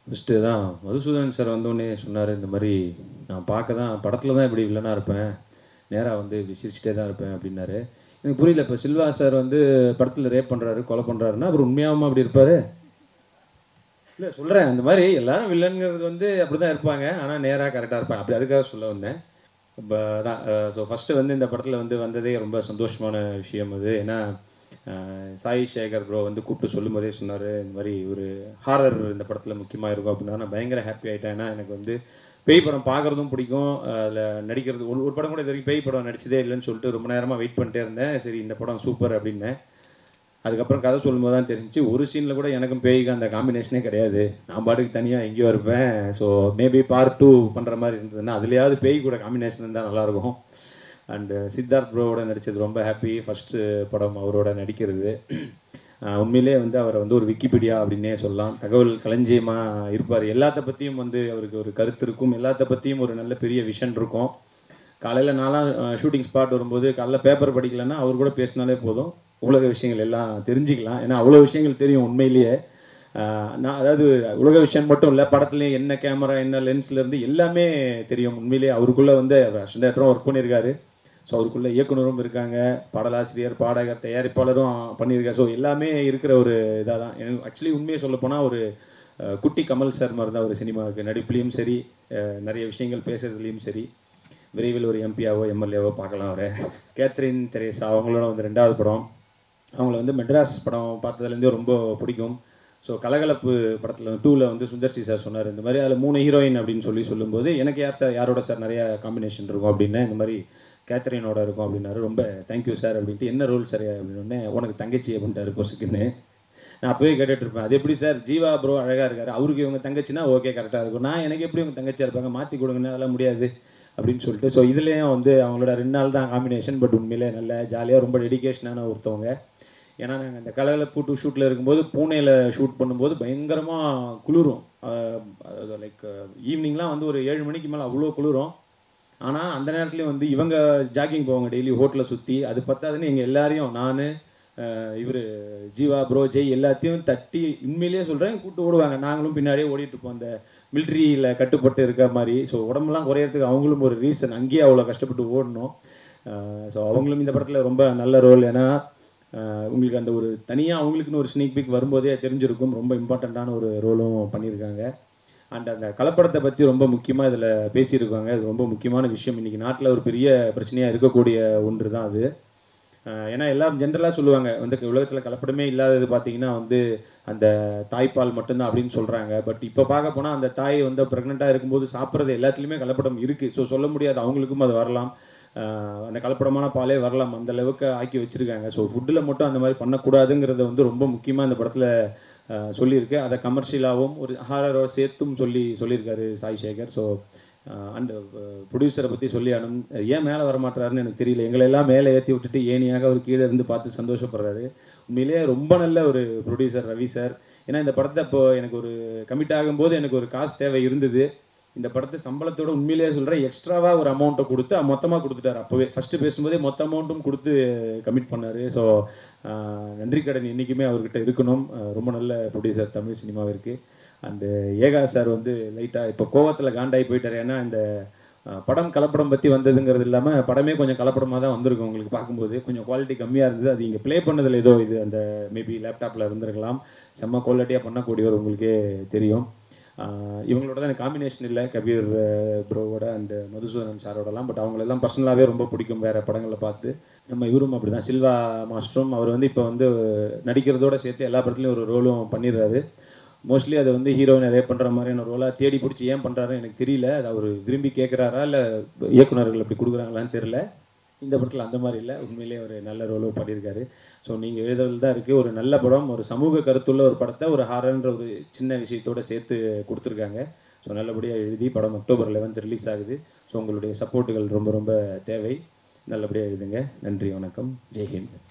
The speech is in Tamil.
ஃபஸ்ட்டு தான் மதுசூதன் சார் வந்தோடனே சொன்னார் இந்த மாதிரி நான் பார்க்க தான் படத்தில் தான் இப்படி வில்லனாக இருப்பேன் நேராக வந்து இப்படி சிரிச்சிட்டே தான் இருப்பேன் அப்படின்னாரு எனக்கு புரியல இப்போ சில்வா சார் வந்து படத்தில் ரேப் பண்ணுறாரு கொலை பண்ணுறாருன்னா அப்புறம் உண்மையாகவும் அப்படி இருப்பார் இல்லை சொல்கிறேன் அந்த மாதிரி எல்லாரும் வில்லன்ங்கிறது வந்து அப்படி தான் இருப்பாங்க ஆனால் நேராக கரெக்டாக இருப்பாங்க அப்படி அதுக்காக சொல்ல வந்தேன் இப்போ அதான் ஸோ ஃபஸ்ட்டு வந்து இந்த படத்தில் வந்து வந்ததே ரொம்ப சந்தோஷமான விஷயம் அது ஏன்னா அஹ், சாய் சேகர் ப்ரோ வந்து கூப்பிட்டு சொல்லும் போதே சொன்னார் இந்த மாதிரி ஒரு ஹாரர் இந்த படத்தில் முக்கியமாக இருக்கும் அப்படின்னா நான் பயங்கர ஹாப்பி ஆகிட்டேன் ஏன்னா எனக்கு வந்து பேய் படம் பார்க்குறதும் பிடிக்கும் அதில் நடிக்கிறது ஒரு ஒரு படம் கூட இது வரைக்கும் பேய் படம் நடிச்சதே இல்லைன்னு சொல்லிட்டு ரொம்ப நேரமாக வெயிட் பண்ணிட்டே இருந்தேன் சரி இந்த படம் சூப்பர் அப்படின்னேன் அதுக்கப்புறம் கதை சொல்லும்போது தான் தெரிஞ்சுச்சு ஒரு சீனில் கூட எனக்கும் பேய்க்கு அந்த காம்பினேஷனே கிடையாது நான் பாட்டுக்கு தனியாக எங்கேயோ இருப்பேன் ஸோ மேபி பார்ட் டூ பண்ணுற மாதிரி இருந்ததுன்னா அதுலேயாவது பேய் கூட காம்பினேஷன் இருந்தால் நல்லாயிருக்கும் அண்டு சித்தார்த் ப்ரோவோட நடித்தது ரொம்ப ஹாப்பி ஃபஸ்ட்டு படம் அவரோட நடிக்கிறது ஆஹ் உண்மையிலே வந்து அவரை வந்து ஒரு விக்கிபீடியா அப்படின்னே சொல்லலாம் தகவல் களஞ்சியமாக இருப்பார் எல்லாத்த பற்றியும் வந்து அவருக்கு ஒரு கருத்து இருக்கும் எல்லாத்த பற்றியும் ஒரு நல்ல பெரிய விஷன் இருக்கும் காலையில் நான்லாம் ஷூட்டிங் ஸ்பாட் வரும்போது காலைல பேப்பர் படிக்கலைன்னா அவர் கூட பேசினாலே போதும் உலக விஷயங்கள் எல்லாம் தெரிஞ்சுக்கலாம் ஏன்னா அவ்வளோ விஷயங்கள் தெரியும் உண்மையிலேயே ஆஹ் நான் அதாவது உலக விஷயம் மட்டும் இல்லை படத்துலேயும் என்ன கேமரா என்ன லென்ஸ்ல இருந்து எல்லாமே தெரியும் உண்மையிலேயே அவருக்குள்ளே வந்து அசிஸ்டன்டேட்டரும் ஒர்க் பண்ணியிருக்காரு ஸோ அவருக்குள்ள இயக்குனரும் இருக்காங்க பாடலாசிரியர் பாடகர் தயாரிப்பாளரும் பண்ணியிருக்காரு ஸோ எல்லாமே இருக்கிற ஒரு இதாக தான் எனக்கு ஆக்சுவலி உண்மையை சொல்லப்போனால் ஒரு அஹ், குட்டி கமல் சார் மாதிரி தான் ஒரு சினிமாவுக்கு நடிப்புலேயும் சரி அஹ், நிறைய விஷயங்கள் பேசுறதுலேயும் சரி விரைவில் ஒரு எம்பியாவோ எம்எல்ஏவோ பார்க்கலாம் அவரை கேத்ரின் தெரேசா அவங்களோட வந்து ரெண்டாவது படம் அவங்கள வந்து மெட்ராஸ் படம் பார்த்ததுலேருந்தே ரொம்ப பிடிக்கும் ஸோ கலகலப்பு படத்தில் டூவில் வந்து சுந்தர்சி சார் சொன்னார் இந்த மாதிரி அதில் மூணு ஹீரோயின் அப்படின்னு சொல்லி சொல்லும்போது எனக்கு யார் சார் யாரோட சார் நிறைய காம்பினேஷன் இருக்கும் அப்படின்னு இந்த மாதிரி கேத்ரினோட இருக்கும் அப்படின்னாரு ரொம்ப தேங்க்யூ சார் அப்படின்ட்டு என்ன ரோல் சார் அப்படின்னு உனக்கு தங்கச்சி அப்படின்ட்டாரு பொசுக்குன்னு நான் அப்போவே கேட்டுட்டு இருப்பேன் அது எப்படி சார் ஜீவா ப்ரோ அழகாக இருக்காரு அவருக்கு இவங்க தங்கச்சினா ஓகே கரெக்டாக இருக்கும் நான் எனக்கு எப்படி இவங்க தங்கச்சியாக இருப்பாங்க மாற்றி கொடுங்கன்னு அதெல்லாம் முடியாது அப்படின்னு சொல்லிட்டு ஸோ இதுலேயும் வந்து அவங்களோட ரெண்டு நாள் தான் காம்பினேஷன் பட் உண்மையிலே நல்ல ஜாலியாக ரொம்ப டெடிகேஷனான ஒருத்தவங்க ஏன்னா நாங்கள் இந்த கலரில் பூட்டு ஷூட்டில் இருக்கும்போது பூனேயில் ஷூட் பண்ணும்போது பயங்கரமாக குளிரும் அதாவது லைக் ஈவினிங்லாம் வந்து ஒரு ஏழு மணிக்கு மேலே அவ்வளோ குளிரும் ஆனால் அந்த நேரத்துலையும் வந்து இவங்க ஜாகிங் போவாங்க டெய்லி ஹோட்டலில் சுற்றி அது பத்தாதுன்னு எங்கள் எல்லாரையும் நான் இவர் ஜீவா ப்ரோ ஜெய் எல்லாத்தையும் தட்டி உண்மையிலேயே சொல்கிறேன் கூட்டு ஓடுவாங்க நாங்களும் பின்னாடியே ஓடிட்டு இருப்போம் அந்த மிலிட்ரியில் கட்டுப்பட்டு இருக்க மாதிரி ஸோ உடம்புலாம் குறையறதுக்கு அவங்களும் ஒரு ரீசன் அங்கேயே அவ்வளோ கஷ்டப்பட்டு ஓடணும் ஸோ அவங்களும் இந்த படத்தில் ரொம்ப நல்ல ரோல் ஏன்னா ஆஹ் உங்களுக்கு அந்த ஒரு தனியாக அவங்களுக்குன்னு ஒரு ஸ்னீக் பிக் வரும்போதே தெரிஞ்சிருக்கும் ரொம்ப இம்பார்ட்டண்ட்டான ஒரு ரோலும் பண்ணியிருக்காங்க அண்ட் அந்த கலப்படத்தை பற்றி ரொம்ப முக்கியமாக இதில் பேசியிருக்காங்க அது ரொம்ப முக்கியமான விஷயம் இன்றைக்கி நாட்டில் ஒரு பெரிய பிரச்சனையாக இருக்கக்கூடிய ஒன்று தான் அது ஆஹ் ஏன்னா எல்லாம் ஜென்ரலாக சொல்லுவாங்க வந்து உலகத்தில் கலப்படமே இல்லாதது பார்த்தீங்கன்னா வந்து அந்த தாய்ப்பால் மட்டும்தான் அப்படின்னு சொல்கிறாங்க பட் இப்போ பார்க்க போனால் அந்த தாய் வந்து ப்ரெக்னெண்ட்டாக இருக்கும்போது சாப்பிட்றது எல்லாத்துலேயுமே கலப்படம் இருக்குது ஸோ சொல்ல முடியாது அவங்களுக்கும் அது வரலாம் ஆஹ் அந்த கலப்படமான பாலே வரலாம் அந்த அளவுக்கு ஆக்கி வச்சுருக்காங்க ஸோ ஃபுட்டில் மட்டும் அந்த மாதிரி பண்ணக்கூடாதுங்கிறத வந்து ரொம்ப முக்கியமாக இந்த படத்தில் சொல்லியிருக்கு அதை கமர்ஷியலாகவும் ஒரு ஹாரரோட சேர்த்தும் சொல்லி சொல்லியிருக்காரு சாய் சேகர் ஸோ அண்ட் ப்ரொடியூசரை பற்றி சொல்லி அனும் ஏன் மேலே வர மாட்டாருன்னு எனக்கு தெரியல எங்களை எல்லாம் மேலே ஏற்றி விட்டுட்டு ஏனியாக அவர் கீழே இருந்து பார்த்து சந்தோஷப்படுறாரு உண்மையிலேயே ரொம்ப நல்ல ஒரு ப்ரொடியூசர் ரவி சார் ஏன்னா இந்த படத்தை இப்போ எனக்கு ஒரு கமிட் ஆகும்போது எனக்கு ஒரு காசு தேவை இருந்தது இந்த படத்தை சம்பளத்தோட உண்மையிலேயே சொல்கிறேன் எக்ஸ்ட்ராவாக ஒரு அமௌண்ட்டை கொடுத்து மொத்தமாக கொடுத்துட்டாரு அப்போவே ஃபஸ்ட்டு பேசும்போதே மொத்த அமௌண்ட்டும் கொடுத்து கமிட் பண்ணார் ஸோ நன்றி கடன் என்றைக்குமே அவர்கிட்ட இருக்கணும் ஆஹ் ரொம்ப நல்ல ப்ரொடியூசர் தமிழ் சினிமாவிற்கு அண்டு ஏகா சார் வந்து லைட்டாக இப்போ கோவத்தில் காண்டாகி போயிட்டார் ஏன்னா இந்த ஆஹ் படம் கலப்படம் பற்றி வந்ததுங்கிறது இல்லாமல் படமே கொஞ்சம் கலப்படமாக தான் வந்திருக்கும் உங்களுக்கு பார்க்கும்போது கொஞ்சம் குவாலிட்டி கம்மியாக இருந்தது அது இங்கே ப்ளே பண்ணதில் ஏதோ இது அந்த மேபி லேப்டாப்பில் இருந்திருக்கலாம் செம்ம குவாலிட்டியாக பண்ணக்கூடியவர் உங்களுக்கே தெரியும் ஆஹ் இவங்களோட தான் எனக்கு காம்பினேஷன் இல்லை கபீர் ப்ரோவோட அண்ட் மதுசூதனன் சாரோடலாம் பட் அவங்களெல்லாம் பர்சனலாகவே ரொம்ப பிடிக்கும் வேறு படங்களை பார்த்து நம்ம இவரும் அப்படி தான் சில்வா மாஸ்டரும் அவர் வந்து இப்போ வந்து நடிக்கிறதோட சேர்த்து எல்லா படத்துலையும் ஒரு ரோலும் பண்ணிடுறாரு மோஸ்ட்லி அதை வந்து ஹீரோயின் நிறைய பண்ணுற மாதிரியான ரோலாக தேடி பிடிச்சி ஏன் பண்ணுறாரு எனக்கு தெரியல அது அவர் விரும்பி கேட்குறாரா இல்லை இயக்குனர்கள் அப்படி கொடுக்குறாங்களான்னு தெரியல இந்த படத்தில் அந்த மாதிரி இல்லை உண்மையிலேயே ஒரு நல்ல ரோலும் பண்ணியிருக்காரு ஸோ நீங்கள் எழுதுறது தான் இருக்குது ஒரு நல்ல படம் ஒரு சமூக கருத்துள்ள ஒரு படத்தை ஒரு ஹாரன்ற ஒரு சின்ன விஷயத்தோட சேர்த்து கொடுத்துருக்காங்க ஸோ நல்லபடியாக எழுதி படம் அக்டோபர் லெவன்த் ரிலீஸ் ஆகுது ஸோ உங்களுடைய சப்போர்ட்டுகள் ரொம்ப ரொம்ப தேவை நல்லபடியாக எழுதுங்க நன்றி வணக்கம் ஜெய்ஹிந்த்